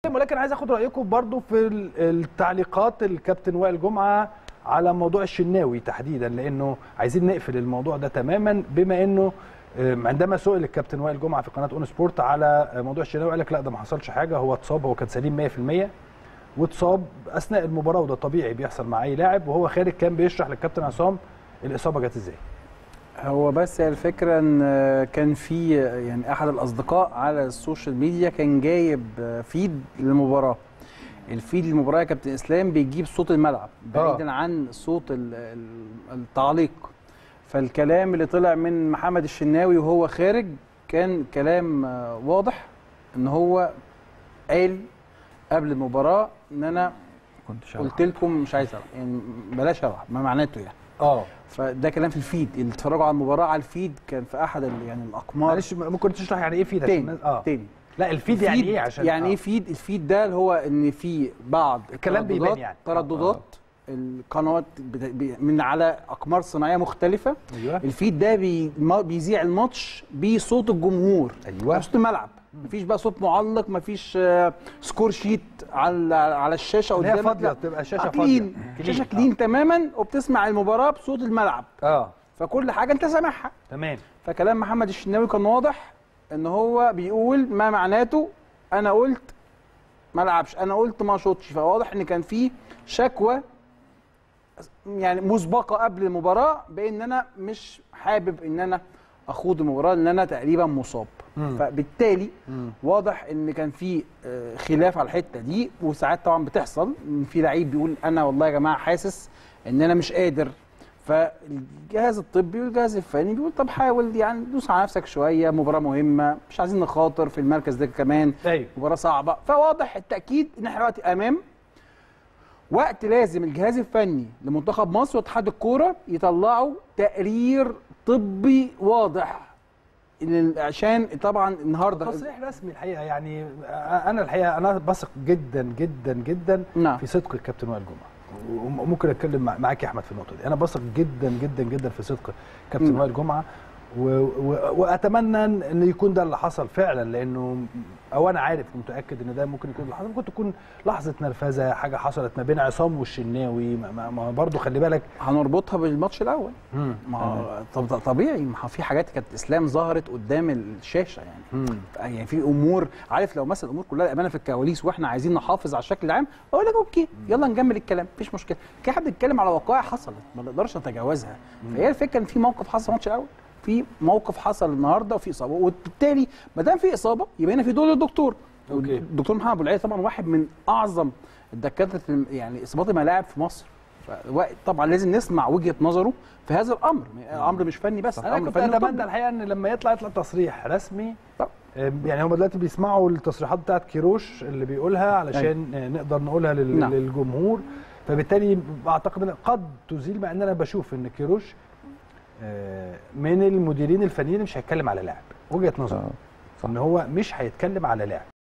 ولكن عايز اخد رايكم برضو في ال- التعليقات الكابتن وائل جمعه على موضوع الشناوي تحديدا لانه عايزين نقفل الموضوع ده تماما بما انه آم، عندما سئل الكابتن وائل جمعه في قناه اون سبورت على موضوع الشناوي قال لك لا ده ما حصلش حاجه هو اتصاب هو كان سليم 100% واتصاب اثناء المباراه وده طبيعي بيحصل مع اي لاعب وهو خارج كان بيشرح للكابتن عصام الاصابه جت ازاي هو بس هي الفكره ان كان في يعني احد الاصدقاء على السوشيال ميديا كان جايب فيد للمباراه الفيد للمباراه يا كابتن اسلام بيجيب صوت الملعب بعيدا عن صوت ال- ال- التعليق فالكلام اللي طلع من محمد الشناوي وهو خارج كان كلام آه، واضح ان هو قال قبل المباراه ان انا كنت قلت لكم مش عايز اشرح يعني بلاش اشرح ما معناته يعني اه فده كلام في الفيد اللي اتفرجوا على المباراه على الفيد كان في احد ال- يعني الاقمار معلش ممكن تشرح يعني ايه فيد عشان تاني الناس- اه تاني لا الفيد يعني ايه عشان يعني آه. ايه فيد الفيد ده اللي هو ان في بعض الكلام بيبان الترددات- يعني. ترددات القنوات بت- بي- من على اقمار صناعيه مختلفه ايوه الفيد ده بي ما- بيذيع الماتش بصوت الجمهور ايوه صوت الملعب مفيش بقى صوت معلق مفيش آه، سكور شيت على على الشاشه اللي هي قدامك فاضيه لا. بتبقى شاشه آه، فاضيه كلين كلين. شاشه كلين تماما وبتسمع المباراه بصوت الملعب اه فكل حاجه انت سامعها تمام فكلام محمد الشناوي كان واضح ان هو بيقول ما معناته انا قلت ما لعبش انا قلت ما شوطش فواضح ان كان في شكوى يعني مسبقه قبل المباراه بان انا مش حابب ان انا اخوض المباراه لان انا تقريبا مصاب مم. فبالتالي مم. واضح ان كان في آه، خلاف على الحته دي وساعات طبعا بتحصل ان في لعيب بيقول انا والله يا جماعه حاسس ان انا مش قادر فالجهاز الطبي والجهاز الفني بيقول طب حاول يعني دوس على نفسك شويه مباراه مهمه مش عايزين نخاطر في المركز ده كمان ايوه مباراه صعبه فواضح التاكيد ان احنا دلوقتي امام وقت لازم الجهاز الفني لمنتخب مصر واتحاد الكوره يطلعوا تقرير طبي واضح لل- عشان طبعا النهارده تصريح رسمي الحقيقه يعني انا الحقيقه انا بثق جدا جدا جدا نعم في صدق الكابتن وائل جمعه وممكن اتكلم مع- معاك يا احمد في النقطه دي انا بثق جدا جدا جدا في صدق كابتن مم. وائل جمعه و... و... واتمنى ان يكون ده اللي حصل فعلا لانه او انا عارف ومتاكد ان ده ممكن يكون اللي حصل ممكن تكون لحظه نرفزه حاجه حصلت ما بين عصام والشناوي ما, ما... ما برضه خلي بالك هنربطها بالماتش الاول مم. ما هو طب ده طبيعي ما هو في حاجات كانت اسلام ظهرت قدام الشاشه يعني مم. يعني في امور عارف لو مثلا الامور كلها امانه في الكواليس واحنا عايزين نحافظ على الشكل العام اقول لك اوكي يلا نكمل الكلام مفيش مشكله كده احنا بنتكلم على وقائع حصلت ما نقدرش نتجاوزها فهي الفكره ان في موقف حصل الماتش الاول في موقف حصل النهارده وفي اصابه وبالتالي ما دام في اصابه يبقى هنا في دور الدكتور أوكي. الدكتور محمد ابو العيد طبعا واحد من اعظم الدكاتره في- يعني اصابات الملاعب في مصر فوقت- طبعا لازم نسمع وجهه نظره في هذا الامر الامر مش فني بس انا امر كنت فني اتمنى وطبي. الحقيقه ان لما يطلع يطلع تصريح رسمي طب. آم، يعني هم دلوقتي بيسمعوا التصريحات بتاعت كيروش اللي بيقولها علشان آه، نقدر نقولها لل- نعم. للجمهور فبالتالي اعتقد ان قد تزيل مع ان انا بشوف ان كيروش آه، من المديرين الفنيين اللي مش هيتكلم على لاعب وجهه نظر آه، صح. ان هو مش هيتكلم على لاعب